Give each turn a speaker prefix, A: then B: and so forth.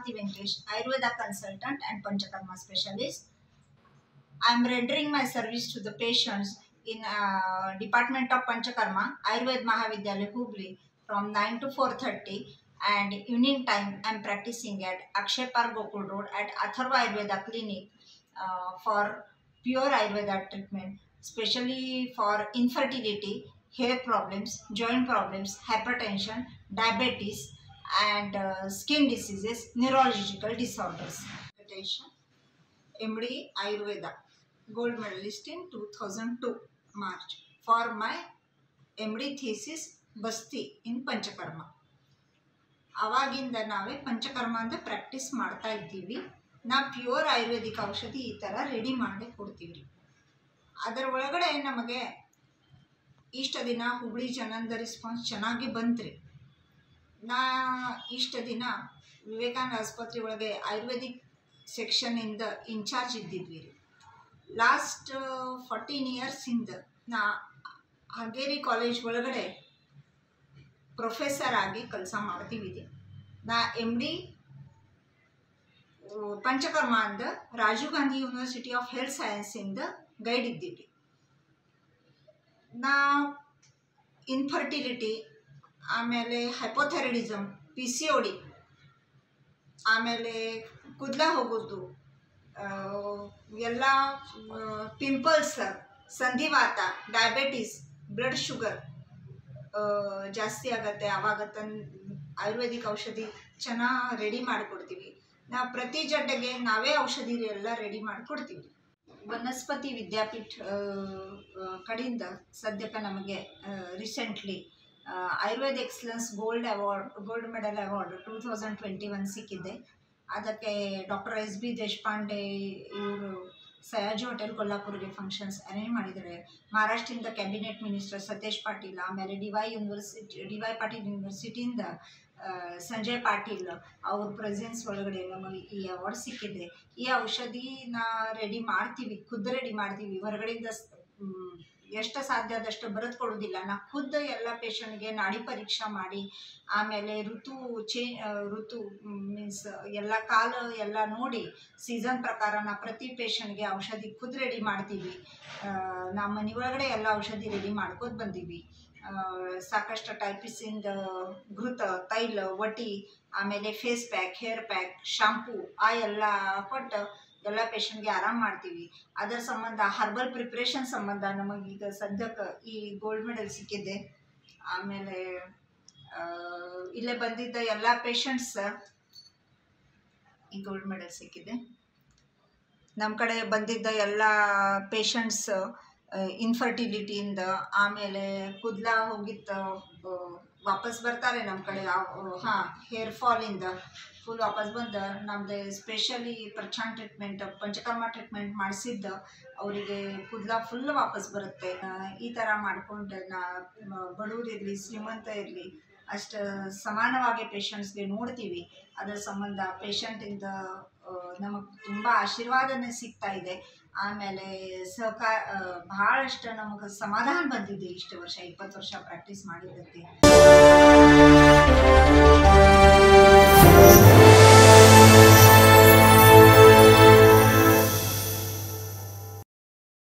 A: Shamanti Venkatesh, Ayurveda consultant and Panchakarma specialist. I am rendering my service to the patients in uh, Department of Panchakarma, Ayurveda Mahavidyalaya Hubli from 9 to 4.30 and evening time I am practicing at Akshay Park Gokul Road at Atharva Ayurveda Clinic uh, for pure Ayurveda treatment, especially for infertility, hair problems, joint problems, hypertension, diabetes, and uh, skin diseases, neurological disorders. Reputation, MD Ayurveda, gold medalist in 2002 March for my MD thesis Basti in Panchakarma. ಅವಾಗಿಂದ ನಾವೇ ಪಂಚಕರ್ಮ ಅಂತ practice ಮಾಡ್ತಾ ಇದ್ದೀವಿ ನಾ pure Ayurvedic ಔಷಧಿ ಈ ಥರ ready ಮಾಡಿ ಕೊಡ್ತೀವಿ ಅದರ ಒಳಗಡೆ ನಮಗೆ ಇಷ್ಟ ದಿನ ಹುಬ್ಳಿ ಜನಂದ ರೆಸ್ಪಾನ್ಸ್ ಚೆನ್ನಾಗಿ ಬಂತ್ರಿ ನಾ ಇಷ್ಟ ದಿನ ವಿವೇಕಾನಂದ ಆಸ್ಪತ್ರೆ ಒಳಗೆ ಆಯುರ್ವೇದಿಕ್ ಸೆಕ್ಷನಿಂದ ಇನ್ಚಾರ್ಜ್ ಇದ್ದಿದ್ವಿ ರೀ ಲಾಸ್ಟ್ ಫಾರ್ಟೀನ್ ಇಯರ್ಸಿಂದ ನಾ ಹಾಗೇರಿ ಕಾಲೇಜ್ ಒಳಗಡೆ ಪ್ರೊಫೆಸರ್ ಆಗಿ ಕೆಲಸ ಮಾಡ್ತೀವಿ ರೀ. ನಾ ಎಮ್ ಡಿ ಪಂಚಕರ್ಮ ಅಂದ Rajiv Gandhi university of health ಸೈನ್ಸಿಂದ ಗೈಡ್ ಇದ್ದೀವಿ ನಾ ಇನ್ಫರ್ಟಿಲಿಟಿ ಆಮೇಲೆ hypothyroidism P C O D ಆಮೇಲೆ ಕುದ್ಲ ಹೋಗೋದು ಆ, ಎಲ್ಲ ಪಿಂಪಲ್ಸ್ ಸಂಧಿವಾತ ಡಯಾಬಿಟಿಸ್ ಬ್ಲಡ್ ಶುಗರ್ ಜಾಸ್ತಿ ಆಗತ್ತೆ ಆವಾಗ ತನ್ ಆಯುರ್ವೇದಿಕ್ ಔಷಧಿ ಚೆನ್ನಾಗಿ ರೆಡಿ ಮಾಡಿಕೊಡ್ತೀವಿ ನಾವು ಪ್ರತಿ ಜಡ್ಡೆಗೆ ನಾವೇ ಔಷಧಿ ಎಲ್ಲ ರೆಡಿ ಮಾಡಿಕೊಡ್ತೀವಿ ವನಸ್ಪತಿ ವಿದ್ಯಾಪೀಠ ಆ, ಆ, ಕಡೆಯಿಂದ ಸದ್ಯಕ್ಕೆ ನಮಗೆ recently Ayurveda excellence gold award gold medal award two thousand twenty one ಸಿಕ್ಕಿದೆ ಅದಕ್ಕೆ ಡಾಕ್ಟರ್ ಎಸ್ ಬಿ ದೇಶಪಾಂಡೆ ಇವರು ಸಯಾಜಿ ಹೋಟೆಲ್ ಕೊಲ್ಲಾಪುರಿಗೆ ಫಂಕ್ಷನ್ಸ್ ಅರೇಂಜ್ ಮಾಡಿದ್ದಾರೆ ಮಹಾರಾಷ್ಟ್ರದಿಂದ ಕ್ಯಾಬಿನೆಟ್ ಮಿನಿಸ್ಟರ್ ಸತೀಶ್ ಪಾಟೀಲ್ ಆಮೇಲೆ D Y university D Y Patil ಯೂನಿವರ್ಸಿಟಿಯಿಂದ ಆ, ಸಂಜಯ್ ಪಾಟೀಲ್ ಅವ್ರ ಪ್ರೆಸೆನ್ಸ್ ಒಳಗಡೆ ನಮಗೆ ಈ ಅವಾರ್ಡ್ ಸಿಕ್ಕಿದೆ ಈ ಔಷಧಿನ ರೆಡಿ ಮಾಡ್ತೀವಿ ಖುದ್ದು ರೆಡಿ ಮಾಡ್ತೀವಿ ಹೊರಗಡೆಯಿಂದ ಸ್- ಮ್, ಎಷ್ಟು ಸಾಧ್ಯ ಆದಷ್ಟು ಬರೆದು ಕೊಡೋದಿಲ್ಲ ನಾ ಖುದ್ದು ಎಲ್ಲ ಪೇಷಂಟ್ಗೆ ನಾಡಿ ಪರೀಕ್ಷೆ ಮಾಡಿ ಆಮೇಲೆ ಋತು ಚೇ ಆ, ಋತು ಮೀನ್ಸ್ ಎಲ್ಲ ಕಾಲ ಎಲ್ಲ ನೋಡಿ ಸೀಸನ್ ಪ್ರಕಾರ ನಾ ಪ್ರತಿ ಪೇಷಂಟ್ಗೆ ಔಷಧಿ ಖುದ್ದು ರೆಡಿ ಮಾಡ್ತೀವಿ ಆ, ನಾ ಮನೆ ಒಳಗಡೆ ಎಲ್ಲ ಔಷಧಿ ರೆಡಿ ಮಾಡ್ಕೋತ ಬಂದೀವಿ ಆ, ಸಾಕಷ್ಟು ಟೈಪಿಸಿಂದ ಘೃತ ತೈಲ ವಟಿ ಆಮೇಲೆ face pack hair pack shampoo ಆ ಎಲ್ಲ ಕೊಟ್ಟು ಎಲ್ಲ ಪೇಷಂಟ್ಗೆ ಆರಾಮ್ ಮಾಡ್ತೀವಿ ಅದರ ಸಂಬಂಧ ಹರ್ಬಲ್ ಪ್ರಿಪ್ರೇಷನ್ ಸಂಬಂಧ ನಮಗೀಗ ಸದ್ಯಕ್ಕೆ ಈ ಗೋಲ್ಡ್ ಮೆಡಲ್ ಸಿಕ್ಕಿದೆ ಆಮೇಲೆ ಆ, ಇಲ್ಲೇ ಬಂದಿದ್ದ ಎಲ್ಲ ಪೇಷಂಟ್ಸ್ ಈ ಗೋಲ್ಡ್ ಮೆಡಲ್ ಸಿಕ್ಕಿದೆ ನಮ್ಮ ಕಡೆ ಬಂದಿದ್ದ ಎಲ್ಲ ಪೇಷಂಟ್ಸ್ ಇನ್ಫರ್ಟಿಲಿಟಿಯಿಂದ ಆಮೇಲೆ ಕೂದಲ ಹೋಗಿತ್ತ ಆ, ವಾಪಸ್ ಬರ್ತಾರೆ ನಮ್ಮ ಕಡೆ ಹಾಂ ಹೇರ್ ಫಾಲಿಂದ ಫುಲ್ ವಾಪಸ್ ಬಂದು ನಮ್ಮದು ಸ್ಪೆಷಲಿ ಪ್ರಚಾನ್ ಟ್ರೀಟ್ಮೆಂಟ್ ಪಂಚಕರ್ಮ ಟ್ರೀಟ್ಮೆಂಟ್ ಮಾಡಿಸಿದ್ದು ಅವರಿಗೆ ಕೂದಲ ಫುಲ್ ವಾಪಸ್ ಬರುತ್ತೆ ಆ, ಈ ಥರ ಮಾಡ್ಕೊಂಡು ನಾ ಬಡವ್ರು ಇರಲಿ ಶ್ರೀಮಂತ ಇರಲಿ ಅಷ್ಟು ಸಮಾನವಾಗಿ ಪೇಷಂಟ್ಸ್ಗೆ ನೋಡ್ತೀವಿ ಅದರ ಸಂಬಂಧ ಪೇಷಂಟಿಂದ ನಮಗೆ ತುಂಬ ಆಶೀರ್ವಾದನೇ ಸಿಗ್ತಾ ಇದೆ ಆಮೇಲೆ ಸಹಕಾರ ಭಾಳಷ್ಟು ನಮಗೆ ಸಮಾಧಾನ ಬಂದಿದೆ ಇಷ್ಟು ವರ್ಷ ಇಪ್ಪತ್ತು ವರ್ಷ ಪ್ರಾಕ್ಟೀಸ್ ಮಾಡಿದ್ದಕ್ಕೆ